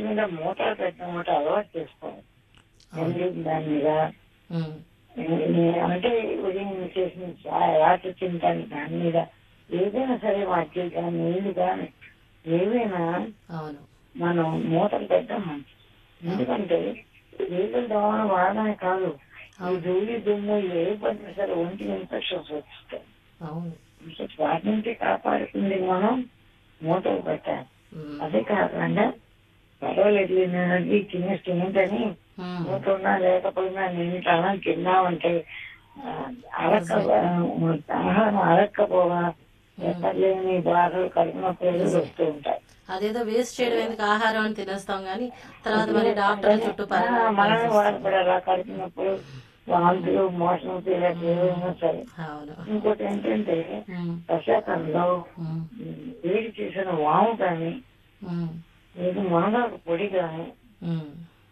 మీద మూటలు పెట్టిన మూట అలవాటు చేసుకోవాలి ఎందుకు దాని మీద ఉమ్, ఏ- అంటే ఉదయం చేసిన చాయ్ రాత్రి తింటాను దాని మీద ఏదైనా సరే వాటి కానీ నీళ్లు కానీ ఏవైనా అవును మనం మూతలు పెట్టడం మంచిది ఎందుకంటే నీళ్ళు దోమలు వాడడమే కాదు ఈ ధూళి దుమ్ము ఏ పడినా సరే ఒంటికి ఇన్ఫెక్షన్స్ వస్తాయి అవును సో వాటి నుంచి కాపాడుకుంది మనం మూతలు పెట్టాలి ఉమ్, అదే కాకుండా పర్వాలేదు నేను చిన్న తింటని ఉమ్, మూత ఉన్నా లేకపోయినా నేను అన్నం తిన్నామంటే ఆ, అరక్క ఆహారం అరక్కపోగా ఎక్కడ లేని బాధలు కడుపునొప్పులు వస్తూ ఉంటాయి అదేదో వేస్ట్ చేయడం ఎందుకు ఆహారం అని తినేస్తాం గానీ తర్వాత మరి డాక్టర్ల చుట్టూ ఆ, మనమే బాధపడాలి కడుపునప్పుడు వాంతులు మోషన్స్ ఇలా ఏమైనా సరే అవును ఇంకోటి ఏంటంటే ఉమ్, వర్షాకాలంలో ఉమ్, ఉమ్, వేడి చేసిన వాము కానీ ఉమ్, లేదు మునగాకు పొడి కానీ ఉమ్,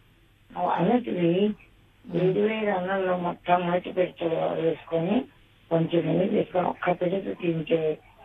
అన్నిటివి వేడి వేడి అన్నంలో మొత్తం మట్టి పెట్టి వేసుకొని కొంచెం నెయ్యి వేసుకొని ఒక్క పెడితే తింటే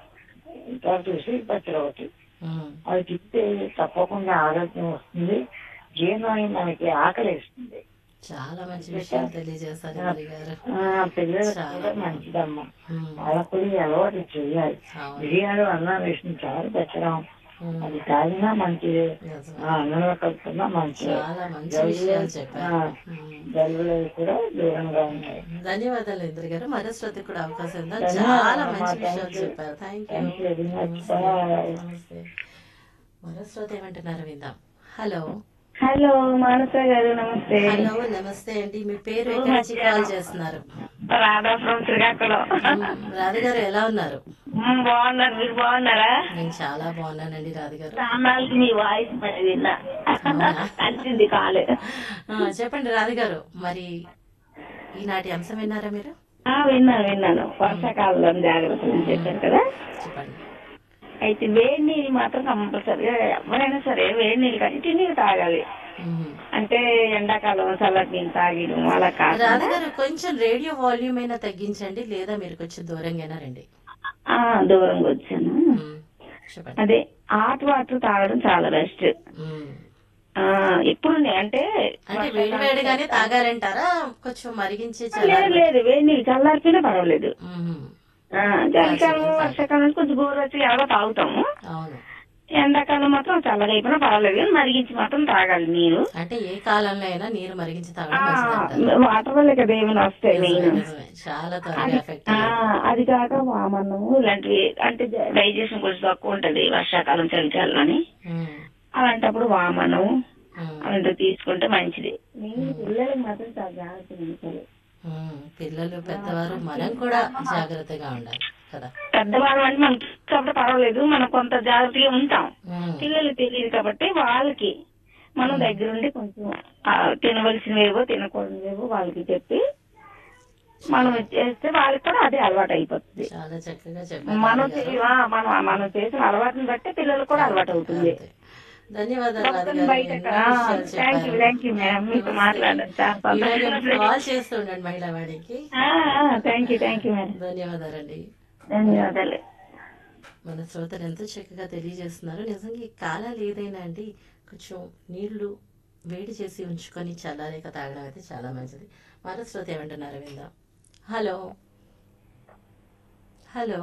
తర్వాత ఉసిరి పచ్చడి ఒకటి ఉమ్. అది తింటే తప్పకుండా ఆరోగ్యం వస్తుంది జీర్ణం మనకి ఆకలి వేస్తుంది చాలా మంచి విషయం తెలియజేశారు ఇంద్రి గారు ఆ, పిల్లలకు చాలా కూడా మంచిదమ్మా ఉమ్, వాళ్ళకు కూడా అలవాటు చేయాలి అవును బిర్యానీ అన్నం వేసిన చారు పెట్టడం ఉమ్, అది తాగినా మంచిది నిజమే. ఆ అన్నంలో కలుపుకున్నా మంచిది చాలా మంచి విషయాలు చెప్పారు ఉమ్. జలుబులు కూడా దూరంగా ఉంటాయి ధన్యవాదాలు ఇంద్ర గారు మరో శ్రోత కూడా అవకాశం ఉందా ధన్యవాదాలు చాలా అమ్మా, మంచి thank విషయాలు you. చెప్పారు thank Thank you very much. నమస్తే Bye. నమస్తే మరో శ్రోత ఏమంటున్నారు విందాం హలో హలో మానస గారు నమస్తే హలో నమస్తే అండి మీ పేరు ఎక్కడి నుంచి కాల్ చేస్తున్నారు రాధా ఫ్రమ్ శ్రీకాకుళం ఉమ్, రాధ గారు ఎలా ఉన్నారు మ్మ్, బాగున్నారు మీరు బాగున్నారా నేను చాలా బాగున్నానండి రాధ గారు చాలాకి మీ వాయిస్ మరి విన్నా అవునా? కలిసింది కాలే ఆ, చెప్పండి రాధ గారు మరి ఈనాటి అంశం విన్నారా మీరు ఆ, విన్నాను విన్నాను వర్షాకాలంలో జాగ్రత్తలు అని చెప్పారు కదా చెప్పండి అయితే వేడి నీళ్ళు మాత్రం కంపల్సరిగా ఎవరైనా సరే వేడి నీళ్ళు కంటిన్యూ తాగాలి ఉమ్. అంటే ఎండాకాలం చల్లటి నీళ్ళు తాగడం అలా కాదు రాధ గారు కొంచెం రేడియో వాల్యూమ్ అయినా తగ్గించండి లేదా మీరు కొంచెం దూరంగానే రండి ఆ, దూరంగా వచ్చాను ఉమ్, చెప్పండి అదే హాట్ వాటర్ తాగడం చాలా బెస్ట్ ఉమ్. ఎప్పుడు నే- అంటే అంటే వేడి వేడిగానే తాగాలంటారా కొంచెం మరిగించి లేదు చల్లారి లేదు వేడి నీళ్ళు చల్లారిపోయినా పర్వాలేదు ఉమ్, ఆ, చలికాలం వర్షాకాలం కొంచెం గోరొచ్చి ఎలాగో తాగుతాము అవును ఎండాకాలం మాత్రం చల్లగా అయిపోయినా పర్వాలేదు కానీ మరిగించి మాత్రం తాగాలి నీరు అంటే ఏ కాలంలో అయినా నీరు మరిగించి ఆ, తాగడం మంచిదంటారు వాటర్ వల్లే కదా ఏమైనా వస్తాయి నిజమే, మెయిన్ నిజమే. చాలా త్వరగా ఎఫెక్ట్ ఆ, అది కాక వామన్నము ఇలాంటివి అంటే డైజెషన్ కొంచెం తక్కువ ఉంటది వర్షాకాలం చలికాలం అని అలాంటప్పుడు వామనం అలాంటివి తీసుకుంటే మంచిది పిల్లలకి మాత్రం చాలా జాగ్రత్తగా ఉంచాలి. పిల్లలు పెద్దవారు మనం కూడా జాగ్రత్తగా ఉండాలి కదా పెద్దవాళ్ళు అంటే మనం కాబట్టి పర్వాలేదు మనం కొంత జాగ్రత్తగా ఉంటాం ఉమ్, పిల్లలు తెలియదు కాబట్టి వాళ్ళకి మనం దగ్గరుండి కొంచెం ఆ, తినవలసినవేవో తినకూడనివేవో వాళ్ళకి చెప్పి మనం చేస్తే వాళ్ళకి కూడా అదే అలవాటు అయిపోతుంది చాలా చక్కగా చెప్పారు మనం రాధ గారు. చే- ఆ, మనం మనం చేసిన అలవాటుని బట్టి పిల్లలకు కూడా అలవాటు అవుతుంది అంతే. ధన్యవాదాలు రాధ గారు బయట ఎన్నో విషయాలు థ్యాంక్ యూ చెప్పారు. థ్యాంక్ యూ మేడం మీతో నమస్తే. మాట్లాడడం చాలా ఇలాగే సంతోషం కాల్ చేస్తూ ఉండండి మహిళా వాడికి thank you thank you madam ధన్యవాదాలండి ధన్యవాదాలు మన శ్రోతలు ఎంతో చక్కగా తెలియజేస్తున్నారు నిజంగా ఈ కాలాలు ఏదైనా అండి కొంచెం నీళ్లు వేడి చేసి ఉంచుకొని చల్లారేక తాగడం అయితే చాలా మంచిది మరో శ్రోత ఏమంటున్నారు విందాం హలో హలో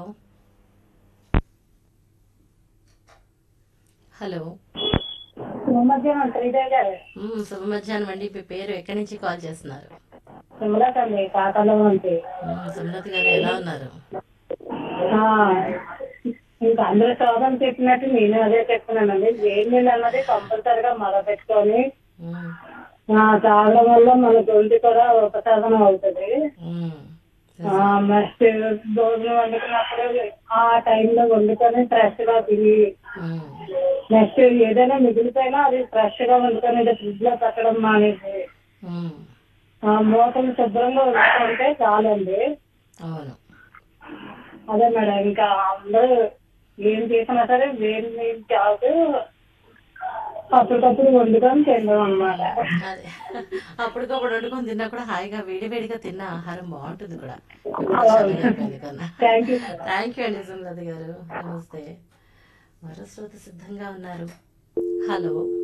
హలో మధ్యాహ్నం శ్రీదేవి గారు మ్మ్, శుభ మధ్యాహ్నం అండి మీ పేరు ఎక్కడి నుంచి కాల్ చేస్తున్నారు సుమలత అండి కాకలో నుంచి మ్మ్, సుమలత గారు ఎలా ఉన్నారు ఆ, ఇంకా అందరూ శోభం చెప్పినట్టు నేను అదే చెప్తున్నానండి వేడి నీళ్ళు అన్నది కంపల్సరిగా మరపెట్టుకొని మ్మ్, ఆ, తాగడం వల్ల మనకు ఒంటి కూడా ఉపశమనం అవుతుంది మ్మ్, నెక్స్ట్ భోజనం వండుకున్నప్పుడు ఆ టైంలో వండుకొని ఫ్రెష్ గా తిని మ్మ్, నెక్స్ట్ ఏదైనా మిగిలిపోయినా అది ఫ్రెష్ గా వండుకొని ఫ్రిడ్జ్ లో పెట్టడం మానేసి మ్మ్. ఆ మూతలు శుభ్రంగా ఉంచుకుంటే చాలండి అవును అదే మేడం ఇంకా అందరూ ఏం చేసినా సరే వేడి నీళ్ళు తాగుతూ అప్పటికప్పుడు వండుకొని తినడం అన్నమాట అదే అప్పటికప్పుడు వండుకొని తిన్నా కూడా హాయిగా వేడి వేడిగా తిన్న ఆహారం బాగుంటుంది కూడా ఎప్పుడు చల్లగా అయిపోయింది కన్నా థ్యాంక్ యూ థ్యాంక్ యూ అండి సుమలత గారు నమస్తే మరో శ్రోత సిద్ధంగా ఉన్నారు హలో